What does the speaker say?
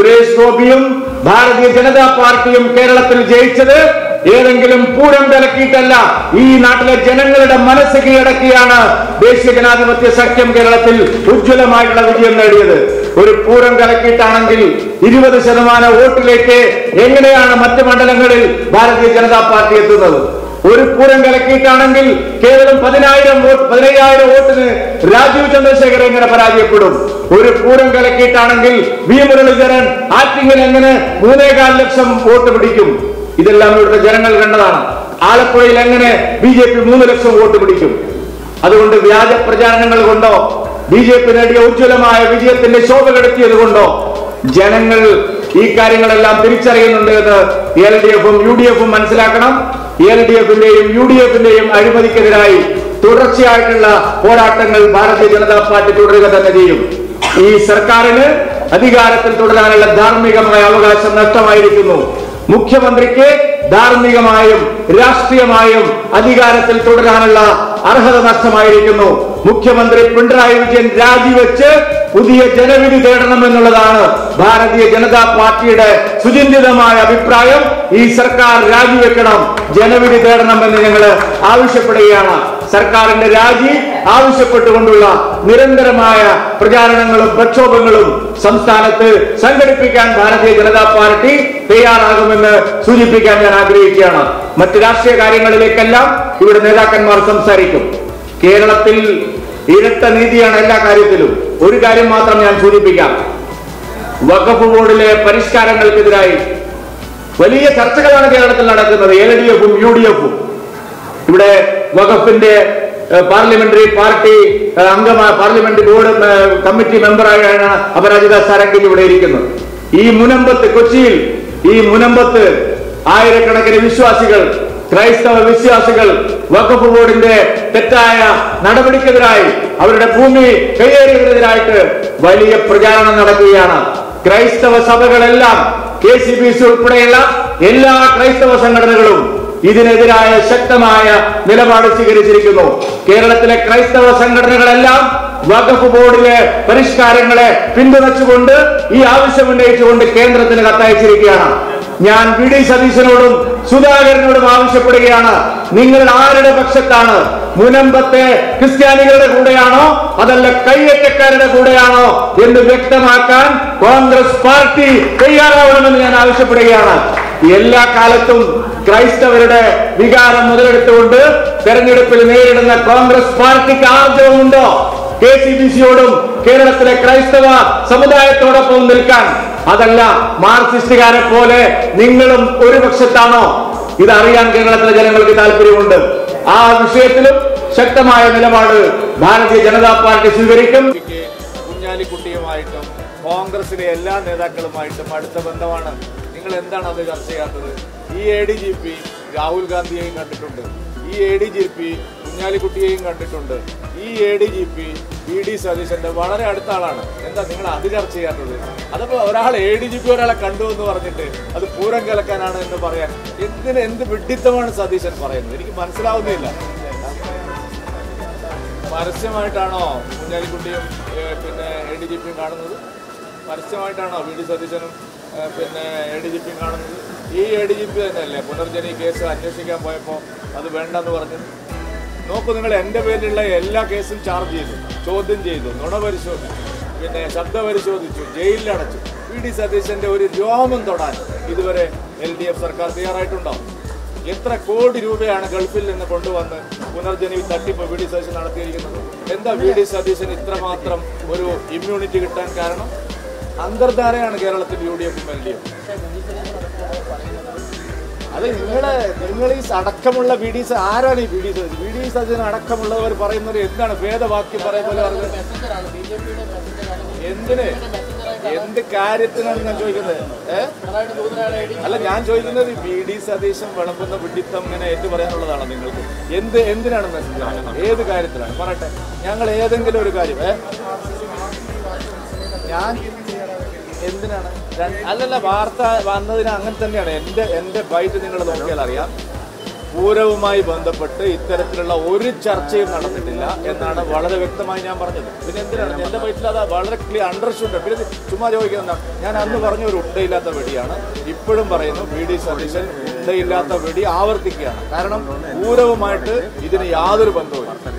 സുരേഷ് ഗോപിയും ഭാരതീയ ജനതാ പാർട്ടിയും കേരളത്തിൽ ജയിച്ചത് ഏതെങ്കിലും പൂരം കലക്കിയിട്ടല്ല ഈ നാട്ടിലെ ജനങ്ങളുടെ മനസ്സ് കീഴടക്കിയാണ് ദേശീയ ജനാധിപത്യ സഖ്യം കേരളത്തിൽ ഉജ്ജ്വലമായിട്ടുള്ള വിജയം നേടിയത് ഒരു പൂരം കലക്കിയിട്ടാണെങ്കിൽ ഇരുപത് ശതമാനം വോട്ടിലേക്ക് എങ്ങനെയാണ് മറ്റ് മണ്ഡലങ്ങളിൽ ഭാരതീയ ജനതാ പാർട്ടി എത്തുന്നത് ഒരു പൂരം കലക്കിയിട്ടാണെങ്കിൽ കേവലം പതിനായിരം വോട്ട് പതിനയ്യായിരം വോട്ടിന് രാജീവ് ചന്ദ്രശേഖർ എങ്ങനെ പരാജയപ്പെടും ഒരു പൂരം കലക്കിയിട്ടാണെങ്കിൽ വി മുരളീധരൻ ആറ്റിങ്ങൽ എങ്ങനെ മൂന്നേകാൽ ലക്ഷം വോട്ട് പിടിക്കും ഇതെല്ലാം ഇവിടുത്തെ ജനങ്ങൾ കണ്ടതാണ് ആലപ്പുഴയിൽ എങ്ങനെ ബി ജെ പി മൂന്ന് ലക്ഷം വോട്ട് പിടിക്കും അതുകൊണ്ട് വ്യാജ പ്രചാരണങ്ങൾ കൊണ്ടോ ബി ജെ പി നേടിയ ഉജ്ജ്വലമായ വിജയത്തിന്റെ ശോഭ കെടുത്തിയത് കൊണ്ടോ ജനങ്ങൾ ഈ കാര്യങ്ങളെല്ലാം തിരിച്ചറിയുന്നുണ്ട് എന്ന് എൽ ഡി എഫും യു ഡി എഫും മനസ്സിലാക്കണം എൽ ഡി എഫിന്റെയും യു ഡി എഫിന്റെയും അഴിമതിക്കെതിരായി തുടർച്ചയായിട്ടുള്ള പോരാട്ടങ്ങൾ ഭാരതീയ ജനതാ പാർട്ടി തുടരുക തന്നെ ചെയ്യും ഈ സർക്കാരിന് അധികാരത്തിൽ തുടരാനുള്ള ധാർമ്മികമായ അവകാശം നഷ്ടമായിരിക്കുന്നു മുഖ്യമന്ത്രിക്ക് ധാർമ്മികമായും രാഷ്ട്രീയമായും അധികാരത്തിൽ തുടരാനുള്ള അർഹത നഷ്ടമായിരിക്കുന്നു മുഖ്യമന്ത്രി പിണറായി വിജയൻ രാജിവെച്ച് പുതിയ ജനവിധി തേടണമെന്നുള്ളതാണ് ഭാരതീയ ജനതാ പാർട്ടിയുടെ സുചിന്തിതമായ അഭിപ്രായം ഈ സർക്കാർ രാജിവെക്കണം ജനവിധി തേടണമെന്ന് ഞങ്ങൾ ആവശ്യപ്പെടുകയാണ് സർക്കാരിന്റെ രാജി ആവശ്യപ്പെട്ടുകൊണ്ടുള്ള നിരന്തരമായ പ്രചാരണങ്ങളും പ്രക്ഷോഭങ്ങളും സംസ്ഥാനത്ത് സംഘടിപ്പിക്കാൻ ഭാരതീയ ജനതാ പാർട്ടി തയ്യാറാകുമെന്ന് സൂചിപ്പിക്കാൻ ഞാൻ ആഗ്രഹിക്കുകയാണ് മറ്റ് രാഷ്ട്രീയ കാര്യങ്ങളിലേക്കെല്ലാം ഇവിടെ നേതാക്കന്മാർ സംസാരിക്കും കേരളത്തിൽ ഇരട്ട നീതിയാണ് എല്ലാ കാര്യത്തിലും ഒരു കാര്യം മാത്രം ഞാൻ സൂചിപ്പിക്കാം വഖഫ് ബോർഡിലെ പരിഷ്കാരങ്ങൾക്കെതിരായി വലിയ ചർച്ചകളാണ് കേരളത്തിൽ നടക്കുന്നത് എൽ ഡി എഫും യു ഡി എഫും ഇവിടെ വഖഫിന്റെ ഏഹ്, പാർലമെന്ററി പാർട്ടി ഏഹ്, അംഗമായ പാർലമെന്റ് ബോർഡ് ഏഹ്, കമ്മിറ്റി മെമ്പറായാണ് അപരാജിത സാരംഗിൽ ഇവിടെ ഇരിക്കുന്നത് ഈ മുനമ്പത്ത് കൊച്ചിയിൽ ഈ മുനമ്പത്ത് ആയിരക്കണക്കിന് വിശ്വാസികൾ ക്രൈസ്തവ വിശ്വാസികൾ വഖഫ് ബോർഡിന്റെ തെറ്റായ നടപടിക്കെതിരായി അവരുടെ ഭൂമി കയ്യേറിയതിനെതിരായിട്ട് വലിയ പ്രചാരണം നടക്കുകയാണ് ക്രൈസ്തവ സഭകളെല്ലാം കെ സി ബി സി ഉൾപ്പെടെയുള്ള എല്ലാ ക്രൈസ്തവ സംഘടനകളും ഇതിനെതിരായ ശക്തമായ നിലപാട് സ്വീകരിച്ചിരിക്കുന്നു കേരളത്തിലെ ക്രൈസ്തവ സംഘടനകളെല്ലാം വഖഫ് ബോർഡിലെ പരിഷ്കാരങ്ങളെ പിന്തുണച്ചുകൊണ്ട് ഈ ആവശ്യം ഉന്നയിച്ചുകൊണ്ട് കേന്ദ്രത്തിന് കത്തയച്ചിരിക്കുകയാണ് ഞാൻ വി ഡി സതീശനോടും സുധാകരനോടും ആവശ്യപ്പെടുകയാണ് നിങ്ങൾ ആരുടെ പക്ഷത്താണ് മുനമ്പത്തെ ക്രിസ്ത്യാനികളുടെ കൂടെയാണോ അതല്ല കയ്യേറ്റക്കാരുടെ കൂടെയാണോ എന്ന് വ്യക്തമാക്കാൻ കോൺഗ്രസ് പാർട്ടി തയ്യാറാവണമെന്ന് ഞാൻ ആവശ്യപ്പെടുകയാണ് എല്ലാ കാലത്തും ക്രൈസ്തവരുടെ വികാരം മുതലെടുത്തുകൊണ്ട് തെരഞ്ഞെടുപ്പിൽ നേരിടുന്ന കോൺഗ്രസ് പാർട്ടിക്ക് ആർജവമുണ്ടോ കെ സി ബി സിയോടും കേരളത്തിലെ ക്രൈസ്തവ സമുദായത്തോടൊപ്പം നിൽക്കാൻ അതല്ല മാർക്സിസ്റ്റുകാരെ പോലെ നിങ്ങളും ഒരു പക്ഷത്താണോ ഇതറിയാൻ കേരളത്തിലെ ജനങ്ങൾക്ക് താല്പര്യമുണ്ട് ആ വിഷയത്തിലും ശക്തമായ നിലപാട് ഭാരതീയ ജനതാ പാർട്ടി സ്വീകരിക്കും പിക്ക് കുഞ്ഞാലിക്കുട്ടിയുമായിട്ടും കോൺഗ്രസിലെ എല്ലാ നേതാക്കളുമായിട്ടും അടുത്ത ബന്ധമാണ് നിങ്ങൾ എന്താണ് അത് ചർച്ച ചെയ്യാത്തത് ഈ A D G P Rahul ഗാന്ധിയെയും കണ്ടിട്ടുണ്ട് ഈ എ ഡി ജി പി കുഞ്ഞാലിക്കുട്ടിയെയും കണ്ടിട്ടുണ്ട് ഈ A D G P V D സതീശന്റെ വളരെ അടുത്ത ആളാണ് എന്താ നിങ്ങൾ അത് ചർച്ച ചെയ്യാത്തത് അതപ്പോ ഒരാൾ എ ഡി ജി പി ഒരാളെ കണ്ടു എന്ന് പറഞ്ഞിട്ട് അത് പൂരം കലക്കാനാണ് എന്ന് പറയാൻ എന്തിന് എന്ത് വിഡിത്തമാണ് സതീശൻ പറയുന്നത് എനിക്ക് മനസ്സിലാവുന്നില്ല പരസ്യമായിട്ടാണോ കുഞ്ഞാലിക്കുട്ടിയും ഏഹ്, പിന്നെ എ ഡി ജി പിയും കാണുന്നത് പരസ്യമായിട്ടാണോ വി ഡി സതീശനും ഏഹ്, പിന്നെ എ ഡി ജി പിയും കാണുന്നത് ഈ എ ഡി ജി പി തന്നെയല്ലേ പുനർജനി കേസ് അന്വേഷിക്കാൻ പോയപ്പോൾ അത് വേണ്ടെന്ന് പറഞ്ഞത് നോക്കൂ നിങ്ങൾ എൻ്റെ പേരിലുള്ള എല്ലാ കേസും ചാർജ് ചെയ്തു ചോദ്യം ചെയ്തു നുണ പരിശോധിച്ചു പിന്നെ ശബ്ദ പരിശോധിച്ചു ജയിലിലടച്ചു വി ഡി സതീശന്റെ ഒരു രോമം തൊടാൻ ഇതുവരെ എൽ ഡി എഫ് സർക്കാർ തയ്യാറായിട്ടുണ്ടോ എത്ര കോടി രൂപയാണ് ഗൾഫിൽ നിന്ന് കൊണ്ടുവന്ന് പുനർജനി തട്ടിപ്പ് വി ഡി സതീശൻ നടത്തിയിരിക്കുന്നത് എന്താ വി ഡി സതീശൻ ഇത്രമാത്രം ഒരു ഇമ്മ്യൂണിറ്റി കിട്ടാൻ കാരണം അന്തർധാരയാണ് കേരളത്തിൽ യു ഡി എഫും എൽ ഡി എഫും അത് നിങ്ങളെ നിങ്ങൾ ഈ അടക്കമുള്ള വി ഡി സ- ആരാണ് ഈ V D Satheesan V D Satheesan അടക്കമുള്ളവർ പറയുന്നത് എന്താണ് വേദവാക്യം പറയുന്ന പോലെ പറഞ്ഞത് എന്തിന് എന്ത് കാര്യത്തിനാണ് ഞാൻ ചോദിക്കുന്നത് ഏ? അല്ല ഞാൻ ചോദിക്കുന്നത് വി ഡി സതീശൻ വിളമ്പുന്ന വിഡിത്തം ഇങ്ങനെ ഏറ്റു പറയാനുള്ളതാണ് നിങ്ങൾക്ക് എന്ത് എന്തിനാണ് മെസ്സേജ് ഏത് കാര്യത്തിലാണ് പറയട്ടെ ഞങ്ങൾ ഏതെങ്കിലും ഒരു കാര്യം ഏ ഞാൻ എന്തിനാണ് രണ്ട്- അല്ലല്ല വാർത്ത വന്നതിന് അങ്ങനെ തന്നെയാണ് എന്റെ എന്റെ ബൈറ്റ് നിങ്ങൾ നോക്കിയാൽ അറിയാം പൂരവുമായി ബന്ധപ്പെട്ട് ഇത്തരത്തിലുള്ള ഒരു ചർച്ചയും നടന്നിട്ടില്ല എന്നാണ് വളരെ വ്യക്തമായി ഞാൻ പറഞ്ഞത് പിന്നെ എന്തിനാണ് എന്റെ വയറ്റിൽ അത് വളരെ ക്ലിയർ അണ്ടർസ്റ്റുണ്ട് പിന്നെ ഇത് ചുമ്മാ ചോദിക്കുന്ന ഞാൻ അന്ന് പറഞ്ഞ ഒരു ഉണ്ടയില്ലാത്ത വെടിയാണ് ഇപ്പോഴും പറയുന്നു വി ഡി സതീശൻ ഉണ്ടയില്ലാത്ത വെടി ആവർത്തിക്കുകയാണ് കാരണം പൂരവുമായിട്ട് ഇതിന് യാതൊരു ബന്ധവുമില്ല